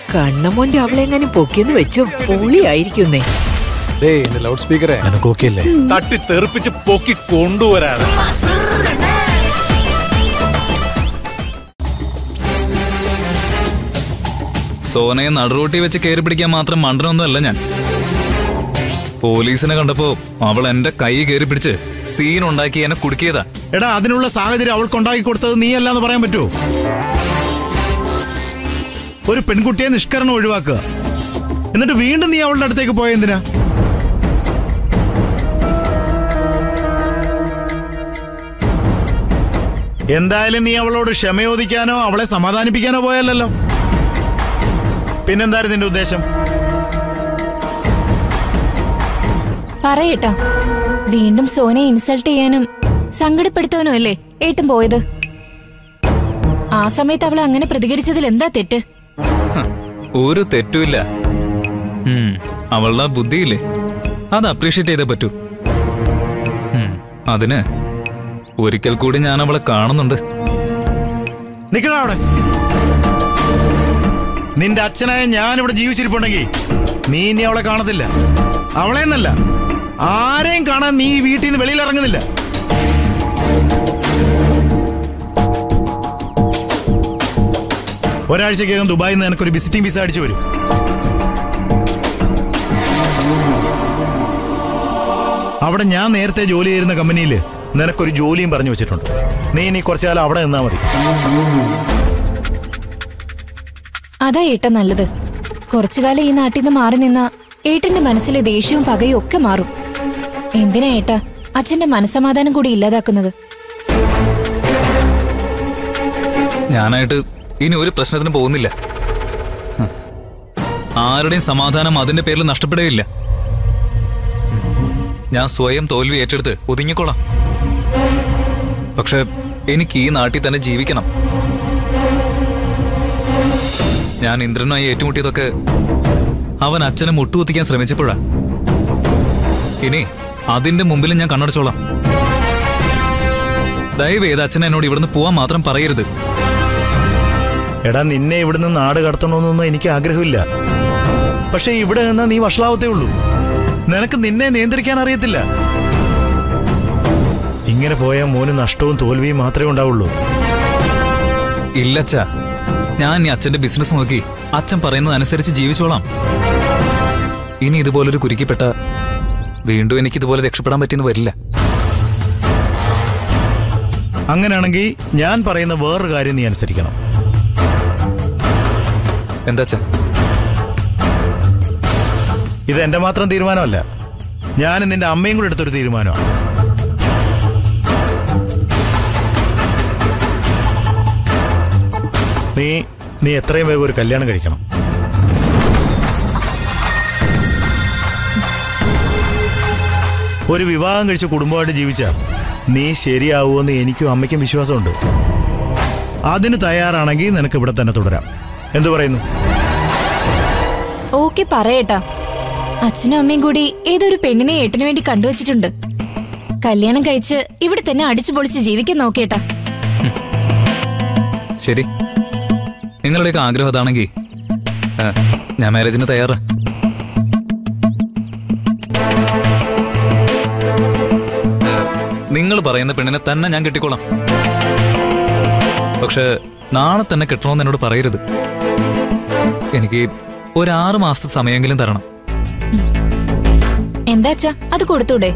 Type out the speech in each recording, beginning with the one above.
കണ്ണമോന്റെ അവളെങ്ങാനും പൊക്കിയെന്ന് വെച്ചോ പൊളിയായിരിക്കുന്നേ ഡേയ് എന്റെ ലൗഡ് സ്പീക്കറെ നിനക്ക് ഓക്കെ അല്ലേ തട്ടി തെറിപ്പിച്ച് പൊക്കി കൊണ്ടുവരാണ് സോനയെ നടുറോട്ടി വെച്ച് കയറി പിടിക്കാൻ മാത്രം മണ്ടനൊന്നുമല്ല ഞാൻ പോലീസിനെ കണ്ടപ്പോ അവൾ എന്റെ കൈ കയറി പിടിച്ച് സീൻ ഉണ്ടാക്കി എന്നെ കുടുക്കിയതാ എടാ അതിനുള്ള സാഹചര്യം അവൾക്ക് ഉണ്ടാക്കി കൊടുത്തത് നീ അല്ലാന്ന് പറയാൻ പറ്റുമോ ഒരു പെൺകുട്ടിയെ നിഷ്കരണം ഒഴിവാക്കുക എന്നിട്ട് വീണ്ടും നീ അവളുടെ അടുത്തേക്ക് പോയ എന്തിനാ എന്തായാലും നീ അവളോട് ക്ഷമയോദിക്കാനോ അവളെ സമാധാനിപ്പിക്കാനോ പോയല്ലോ പിന്നെന്തായിരുന്നു നിന്റെ ഉദ്ദേശം പറയേട്ടാ വീണ്ടും സോനയെ ഇൻസൾട്ട് ചെയ്യാനും സങ്കടപ്പെടുത്താനും അല്ലേ ഏട്ടൻ പോയത് ആ സമയത്ത് അവൾ അങ്ങനെ പ്രതികരിച്ചതിൽ എന്താ തെറ്റ് ഹ, ഒരു തെറ്റുമില്ല ഉം, അവളുടെ ആ ബുദ്ധിയില്ലേ അത് അപ്രീഷിയേറ്റ് ചെയ്തേ പറ്റൂ ഉം, അതിന് ഒരിക്കൽ കൂടി ഞാൻ അവളെ കാണുന്നുണ്ട് നിക്കണ അവിടെ നിന്റെ അച്ഛനായ ഞാൻ ഇവിടെ ജീവിച്ചിരിപ്പുണ്ടെങ്കിൽ നീ ഇനി അവളെ കാണത്തില്ല അവളെ എന്നല്ല ആരെയും കാണാൻ നീ ഈ വീട്ടിൽ നിന്ന് വെളിയിൽ ഇറങ്ങുന്നില്ല ഒരാഴ്ചക്കകം ദുബായിൽ നിന്ന് എനിക്കൊരു വിസിറ്റിംഗ് വിസ അടിച്ചു വരും അവിടെ ഞാൻ നേരത്തെ ജോലി ചെയ്യുന്ന കമ്പനിയിൽ നിനക്കൊരു ജോലിയും പറഞ്ഞു വെച്ചിട്ടുണ്ട് നീ ഇനി കുറച്ചു കാലം അവിടെ നിന്നാ മതി അതാ ഏട്ടൻ നല്ലത് കുറച്ചു കാലം ഈ നാട്ടിൽ നിന്ന് മാറി നിന്ന ഏട്ടന്റെ മനസ്സിലെ ദേഷ്യവും പകയും ഒക്കെ മാറും എന്തിനാ ഏട്ടാ അച്ഛന്റെ മനസമാധാനം കൂടി ഇല്ലാതാക്കുന്നത് ഞാനായിട്ട് ഇനി ഒരു പ്രശ്നത്തിന് പോകുന്നില്ല ഹ. ആരുടെയും സമാധാനം അതിന്റെ പേരിൽ നഷ്ടപ്പെടുകയില്ല ഞാൻ സ്വയം തോൽവി ഏറ്റെടുത്ത് ഒതുങ്ങിക്കോളാം പക്ഷെ എനിക്ക് ഈ നാട്ടിൽ തന്നെ ജീവിക്കണം ഞാൻ ഇന്ദ്രനുമായി ഏറ്റുമുട്ടിയതൊക്കെ അവൻ അച്ഛനെ മുട്ടുകുത്തിക്കാൻ ശ്രമിച്ചപ്പോഴാ ഇനി അതിന്റെ മുമ്പിലും ഞാൻ കണ്ണടച്ചോളാം ദയവേത് അച്ഛൻ എന്നോട് ഇവിടുന്ന് പോവാൻ മാത്രം പറയരുത് എടാ നിന്നെ ഇവിടുന്ന് നാട് കടത്തണമെന്നൊന്നും എനിക്ക് ആഗ്രഹമില്ല പക്ഷെ ഇവിടെ നിന്നാ നീ വഷളാവത്തേ ഉള്ളൂ നിനക്ക് നിന്നെ നിയന്ത്രിക്കാൻ അറിയത്തില്ല ഇങ്ങനെ പോയാൽ മോന് നഷ്ടവും തോൽവിയും മാത്രമേ ഉണ്ടാവുള്ളൂ ഇല്ലച്ചാ ഞാൻ ഇനി അച്ഛന്റെ ബിസിനസ് നോക്കി അച്ഛൻ പറയുന്നത് അനുസരിച്ച് ജീവിച്ചോളാം ഇനി ഇതുപോലൊരു കുരുക്കിപ്പെട്ട വീണ്ടും എനിക്ക് ഇതുപോലെ രക്ഷപ്പെടാൻ പറ്റിയെന്ന് വരില്ല അങ്ങനെയാണെങ്കിൽ ഞാൻ പറയുന്ന വേറൊരു കാര്യം നീ അനുസരിക്കണം എന്താ അച്ഛൻ ഇത് എന്റെ മാത്രം തീരുമാനമല്ല ഞാൻ നിന്റെ അമ്മയും കൂടെ എടുത്തൊരു തീരുമാനമാണ് നീ നീ എത്രയും വേഗം ഒരു കല്യാണം കഴിക്കണം ഒരു വിവാഹം കഴിച്ച കുടുംബമായിട്ട് ജീവിച്ച നീ ശരിയാവുമെന്ന് എനിക്കും അമ്മയ്ക്കും വിശ്വാസമുണ്ട് അതിന് തയ്യാറാണെങ്കിൽ നിനക്ക് ഇവിടെ തന്നെ തുടരാം എന്തു പറയുന്നു ഓക്കെ പറയേട്ടാ അച്ഛനും അമ്മയും കൂടി ഏതൊരു പെണ്ണിനെ ഏട്ടന് വേണ്ടി കണ്ടുവച്ചിട്ടുണ്ട് കല്യാണം കഴിച്ച് ഇവിടെ തന്നെ അടിച്ചു പൊളിച്ച് ജീവിക്കാൻ നോക്കേട്ടാ ശരി നിങ്ങളുടെയൊക്കെ ആഗ്രഹം അതാണെങ്കിൽ ആ, ഞാൻ മാരേജിന് തയ്യാറാ നിങ്ങൾ പറയുന്ന പെണ്ണിനെ തന്നെ ഞാൻ കെട്ടിക്കോളാം പക്ഷെ നാളെ തന്നെ കെട്ടണമെന്ന് എന്നോട് പറയരുത് എനിക്ക് ഒരു ആറ് മാസത്തെ സമയമെങ്കിലും തരണം എന്താ അച്ഛാ അത് കൊടുത്തൂടെ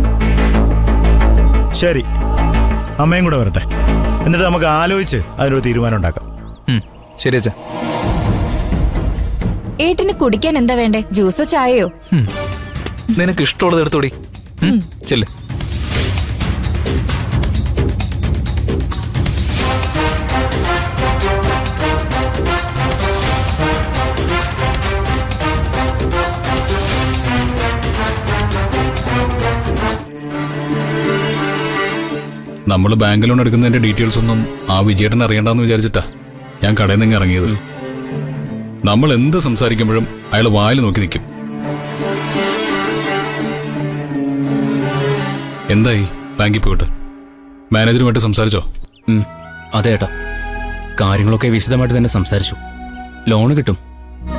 ശരി അമ്മയും കൂടെ വരട്ടെ എന്നിട്ട് നമുക്ക് ആലോചിച്ച് അതിനൊരു തീരുമാനം ഉണ്ടാക്കാം ഉം, ശരി അച്ഛാ ഏട്ടന് കുടിക്കാൻ എന്താ വേണ്ടേ ജ്യൂസോ ചായയോ ഉം. നിനക്ക് ഇഷ്ടമുള്ളത് എടുത്തോടി ഉം, ചെല്ല് നമ്മൾ ബാങ്ക് ലോൺ എടുക്കുന്നതിന്റെ ഡീറ്റെയിൽസ് ഒന്നും ആ വിജയേട്ടൻ അറിയണ്ടെന്ന് വിചാരിച്ചിട്ടാ ഞാൻ കടയിൽ നിന്ന് ഇറങ്ങിയത് നമ്മൾ എന്ത് സംസാരിക്കുമ്പോഴും അയാൾ വായിൽ നോക്കി നിൽക്കും എന്തായി ബാങ്കിൽ പോയിട്ട് മാനേജറുമായിട്ട് സംസാരിച്ചോ ഉം, അതെ ഏട്ടാ കാര്യങ്ങളൊക്കെ വിശദമായിട്ട് തന്നെ സംസാരിച്ചു ലോണ് കിട്ടും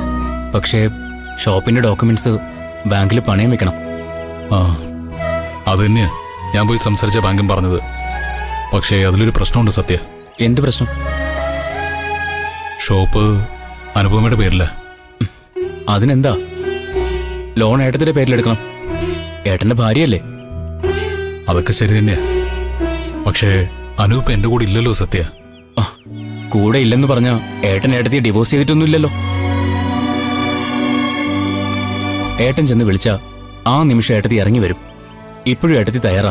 പക്ഷേ ഷോപ്പിന്റെ ഡോക്യുമെന്റ്സ് ബാങ്കിൽ പണയം വെക്കണം ആ അത് തന്നെയാ ഞാൻ പോയി സംസാരിച്ച ബാങ്കും പറഞ്ഞത് പക്ഷേ അതിലൊരു പ്രശ്നമുണ്ട് സത്യ എന്ത് പ്രശ്നം ഷോപ്പ് അനുപമയുടെ പേരില്ല അതിനെന്താ ലോൺ ഏട്ടത്തിന്റെ പേരിലെടുക്കണം ഏട്ടന്റെ ഭാര്യയല്ലേ അതൊക്കെ ശരി തന്നെയാ പക്ഷേ അനൂപ് എന്റെ കൂടെ ഇല്ലല്ലോ സത്യ ആ, കൂടെ ഇല്ലെന്ന് പറഞ്ഞ ഏട്ടൻ ഏട്ടത്തിയെ ഡിവോഴ്സ് ചെയ്തിട്ടൊന്നുമില്ലല്ലോ ഏട്ടൻ ചെന്ന് വിളിച്ച ആ നിമിഷം ഏട്ടത്തി ഇറങ്ങി വരും ഇപ്പോഴും ഏട്ടത്തി തയ്യാറാ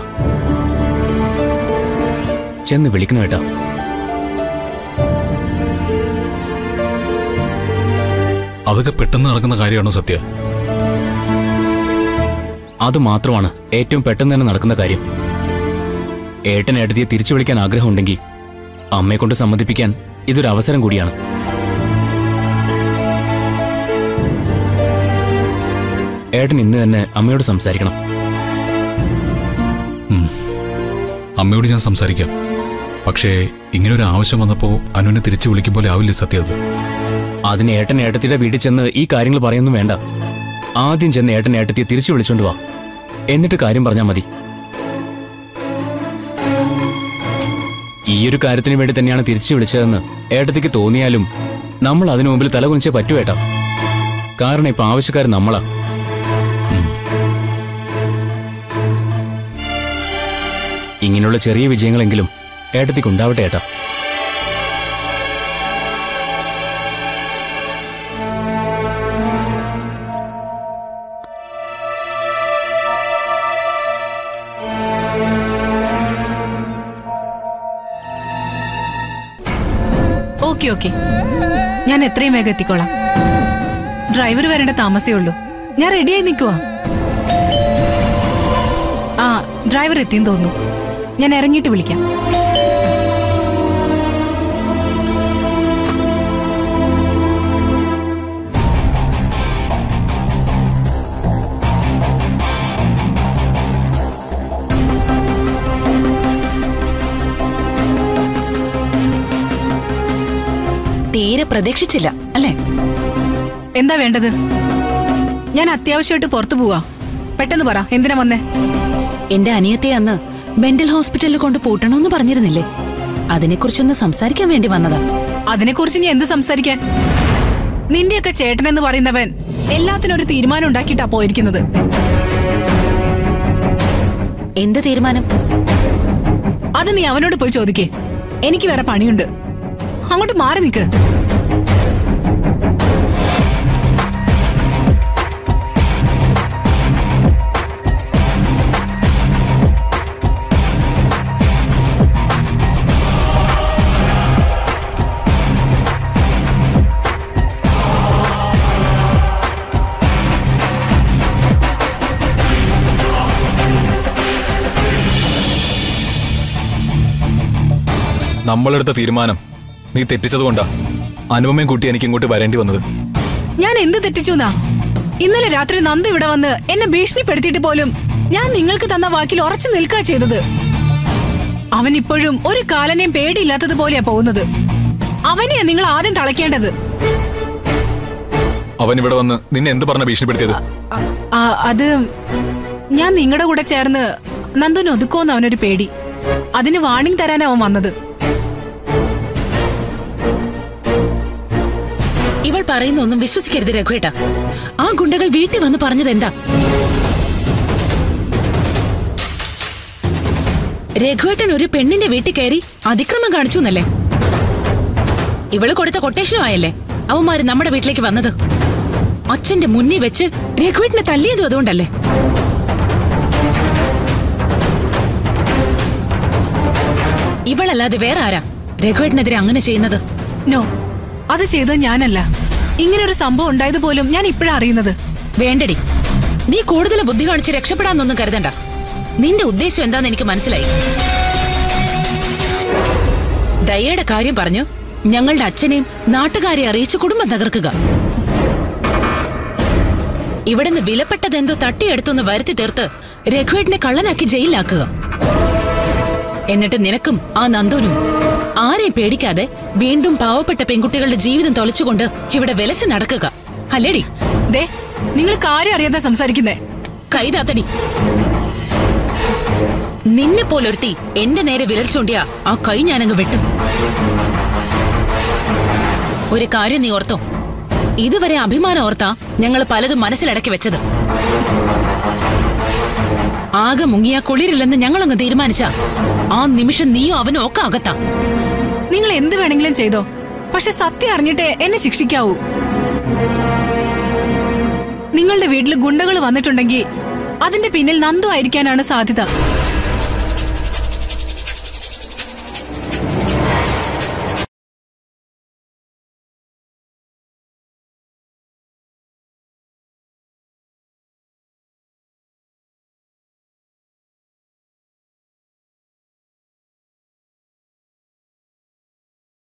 ചെന്ന് വിളിക്കണം ഏട്ടാ അതൊക്കെ പെട്ടെന്ന് നടക്കുന്ന കാര്യമാണോ സത്യ അത് മാത്രമാണ് ഏറ്റവും പെട്ടെന്ന് തന്നെ നടക്കുന്ന കാര്യം ഏട്ടൻ ഏട്ടത്തിയെ തിരിച്ചു വിളിക്കാൻ ആഗ്രഹമുണ്ടെങ്കിൽ അമ്മയെ കൊണ്ട് സമ്മതിപ്പിക്കാൻ ഇതൊരു അവസരം കൂടിയാണ് ഏട്ടൻ ഇന്ന് തന്നെ അമ്മയോട് സംസാരിക്കണം അമ്മയോട് ഞാൻ സംസാരിക്കാം പക്ഷേ ഇങ്ങനെ ഒരു ആവശ്യം വന്നപ്പോൾ അനുവിനെ തിരിച്ചു വിളിക്കും പോലെ ആവില്ലേ സത്യ അത് അതിന് ഏട്ടൻ ഏട്ടത്തിയുടെ വീട്ടിൽ ചെന്ന് ഈ കാര്യങ്ങൾ പറയൊന്നും വേണ്ട ആദ്യം ചെന്ന് ഏട്ടൻ ഏട്ടത്തിയെ തിരിച്ചു വിളിച്ചോണ്ട് വാ എന്നിട്ട് കാര്യം പറഞ്ഞാൽ മതി ഈ ഒരു കാര്യത്തിന് വേണ്ടി തന്നെയാണ് തിരിച്ചു വിളിച്ചതെന്ന് ഏട്ടത്തിക്ക് തോന്നിയാലും നമ്മൾ അതിനു മുമ്പിൽ തലകുനിച്ചേ പറ്റൂ ഏട്ടാ കാരണം ഇപ്പൊ ആവശ്യക്കാർ നമ്മളാ ഇങ്ങനെയുള്ള ചെറിയ വിജയങ്ങളെങ്കിലും ഏട്ടത്തിക്ക് ഉണ്ടാവട്ടെ ഏട്ടാ ഓക്കെ ഓക്കെ ഞാൻ എത്രയും വേഗം എത്തിക്കോളാം ഡ്രൈവർ വരേണ്ട താമസേ ഉള്ളൂ ഞാൻ റെഡിയായി നിൽക്കുവാ ആ ഡ്രൈവർ എത്തിയെന്ന് തോന്നുന്നു ഞാൻ ഇറങ്ങിയിട്ട് വിളിക്കാം തീരെ പ്രതീക്ഷിച്ചില്ല അല്ലേ എന്താ വേണ്ടത് ഞാൻ അത്യാവശ്യമായിട്ട് പുറത്തു പോവാ പെട്ടെന്ന് പറ എന്തിനാ വന്നേ എന്റെ അനിയത്തെ അന്ന് മെന്റൽ ഹോസ്പിറ്റലിൽ കൊണ്ട് പൂട്ടണമെന്ന് പറഞ്ഞിരുന്നില്ലേ അതിനെക്കുറിച്ചൊന്ന് സംസാരിക്കാൻ വേണ്ടി വന്നതാ അതിനെക്കുറിച്ച് ഇനി എന്ത് സംസാരിക്കാൻ നിന്റെയൊക്കെ ചേട്ടനെന്ന് പറയുന്നവൻ എല്ലാത്തിനും ഒരു തീരുമാനം ഉണ്ടാക്കിയിട്ടാ പോയിരിക്കുന്നത് എന്ത് തീരുമാനം അത് നീ അവനോട് പോയി ചോദിക്കേ എനിക്ക് വേറെ പണിയുണ്ട് അങ്ങോട്ട് മാറി നിൽക്ക് നമ്മളെടുത്ത തീരുമാനം നീ തെറ്റിച്ചതുകൊണ്ടാ അനുപമയും കുട്ടി എനിക്ക് ഇങ്ങോട്ട് വരേണ്ടി വന്നത് ഞാൻ എന്ത് തെറ്റിച്ചുന്നാ ഇന്നലെ രാത്രി നന്ദ ഇവിടെ വന്ന് എന്നെ ഭീഷണിപ്പെടുത്തിയിട്ട് പോലും ഞാൻ നിങ്ങൾക്ക് തന്ന വാക്കിൽ ഉറച്ചു നിൽക്കുക ചെയ്തത് അവൻ ഇപ്പോഴും ഒരു കാലനെയും പേടിയില്ലാത്തത് പോലെയാ പോകുന്നത് അവനെയാ നിങ്ങൾ ആദ്യം തളയ്ക്കേണ്ടത് അവൻ ഇവിടെ വന്ന് നിന്നെ എന്ത് പറഞ്ഞ ഭീഷണിപ്പെടുത്തിയത് ആ, അത് ഞാൻ നിങ്ങളുടെ കൂടെ ചേർന്ന് നന്ദുനെ ഒതുക്കുമെന്ന് അവനൊരു പേടി അതിന് വാണിംഗ് തരാൻ അവൻ വന്നത് ഇവൾ പറയുന്ന ഒന്നും വിശ്വസിക്കരുത് രഘുവേട്ട ആ ഗുണ്ടകൾ വീട്ടിൽ വന്ന് പറഞ്ഞത് എന്താ രഘുവേട്ടൻ ഒരു പെണ്ണിന്റെ വീട്ടിൽ കയറി അതിക്രമം കാണിച്ചു എന്നല്ലേ ഇവള് കൊടുത്ത കൊട്ടേഷനും ആയല്ലേ അവന്മാര് നമ്മുടെ വീട്ടിലേക്ക് വന്നത് അച്ഛന്റെ മുന്നിൽ വെച്ച് രഘുവേട്ടനെ തല്ലിയതും അതുകൊണ്ടല്ലേ ഇവളല്ലാതെ വേറെ ആരാ രഘുവേട്ടനെതിരെ അങ്ങനെ ചെയ്യുന്നത് നോ അത് ചെയ്തത് ഞാനല്ല ഇങ്ങനെ ഒരു സംഭവം ഉണ്ടായത് പോലും ഞാൻ ഇപ്പോഴാ അറിയുന്നത് വേണ്ടടി നീ കൂടുതൽ ബുദ്ധി കാണിച്ച് രക്ഷപ്പെടാന്നൊന്നും കരുതണ്ട നിന്റെ ഉദ്ദേശം എന്താന്ന് എനിക്ക് മനസ്സിലായി ദയയുടെ കാര്യം പറഞ്ഞു ഞങ്ങളുടെ അച്ഛനെയും നാട്ടുകാരെ അറിയിച്ച് കുടുംബം തകർക്കുക ഇവിടുന്ന് വിലപ്പെട്ടതെന്തോ തട്ടിയെടുത്തൊന്ന് വരുത്തി തീർത്ത് രഘുവേട്ടിനെ കള്ളനാക്കി ജയിലിലാക്കുക എന്നിട്ട് നിനക്കും ആ നന്ദോനും ആരെയും പേടിക്കാതെ വീണ്ടും പാവപ്പെട്ട പെൺകുട്ടികളുടെ ജീവിതം തൊലച്ചുകൊണ്ട് ഇവിടെ വിലസി നടക്കുക അല്ലേടി ദേ നിങ്ങൾ കാര്യം അറിയാതെ സംസാരിക്കുന്നേ കൈതാത്തടി നിന്നെ പോലൊരുത്തി എന്റെ നേരെ വിരൽ ചൂണ്ടിയ ആ കൈ ഞാനങ്ങ് വെട്ടും ഒരു കാര്യം നീ ഓർത്തോ ഇതുവരെ അഭിമാനം ഓർത്താ ഞങ്ങൾ പലതും മനസ്സിലടക്കി വെച്ചത് ആകെ മുങ്ങിയ കുളിരില്ലെന്ന് ഞങ്ങളങ്ങ് തീരുമാനിച്ച ആ നിമിഷം നീയോ അവനും ഒക്കെ അകത്താ നിങ്ങൾ എന്ത് വേണമെങ്കിലും ചെയ്തോ പക്ഷെ സത്യം അറിഞ്ഞിട്ടേ എന്നെ ശിക്ഷിക്കാവൂ നിങ്ങളുടെ വീട്ടിൽ ഗുണ്ടകൾ വന്നിട്ടുണ്ടെങ്കിൽ അതിന്റെ പിന്നിൽ നന്ദു ആയിരിക്കാനാണ് സാധ്യത